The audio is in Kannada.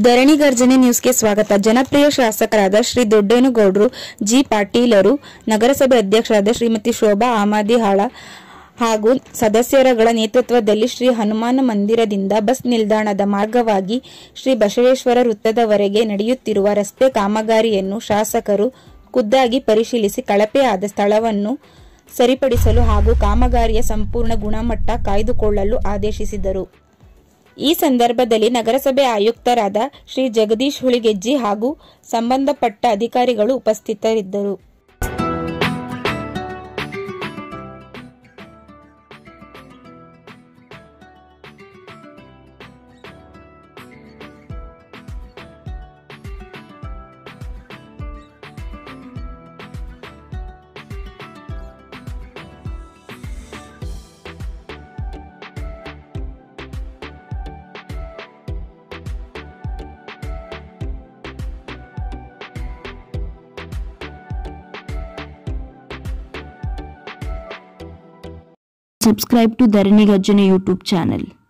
ಧರಣಿ ಗರ್ಜನೆ ನ್ಯೂಸ್ಗೆ ಸ್ವಾಗತ ಜನಪ್ರಿಯ ಶಾಸಕರಾದ ಶ್ರೀ ದೊಡ್ಡೇನುಗೌಡರು ಜಿ ಪಾಟೀಲರು ನಗರಸಭೆ ಅಧ್ಯಕ್ಷರಾದ ಶ್ರೀಮತಿ ಶೋಭಾ ಆಮಾದಿಹಾಳ ಹಾಗೂ ಸದಸ್ಯರಗಳ ನೇತೃತ್ವದಲ್ಲಿ ಶ್ರೀ ಹನುಮಾನ ಮಂದಿರದಿಂದ ಬಸ್ ನಿಲ್ದಾಣದ ಮಾರ್ಗವಾಗಿ ಶ್ರೀ ಬಸವೇಶ್ವರ ವೃತ್ತದವರೆಗೆ ನಡೆಯುತ್ತಿರುವ ರಸ್ತೆ ಕಾಮಗಾರಿಯನ್ನು ಶಾಸಕರು ಖುದ್ದಾಗಿ ಪರಿಶೀಲಿಸಿ ಕಳಪೆ ಆದ ಸ್ಥಳವನ್ನು ಸರಿಪಡಿಸಲು ಹಾಗೂ ಕಾಮಗಾರಿಯ ಸಂಪೂರ್ಣ ಗುಣಮಟ್ಟ ಕಾಯ್ದುಕೊಳ್ಳಲು ಆದೇಶಿಸಿದರು ಈ ಸಂದರ್ಭದಲ್ಲಿ ನಗರಸಭೆ ಆಯುಕ್ತರಾದ ಶ್ರೀ ಜಗದೀಶ್ ಹುಳಿಗೆಜ್ಜಿ ಹಾಗೂ ಸಂಬಂಧಪಟ್ಟ ಅಧಿಕಾರಿಗಳು ಉಪಸ್ಥಿತರಿದ್ದರು subscribe to Dharani Garjana YouTube channel.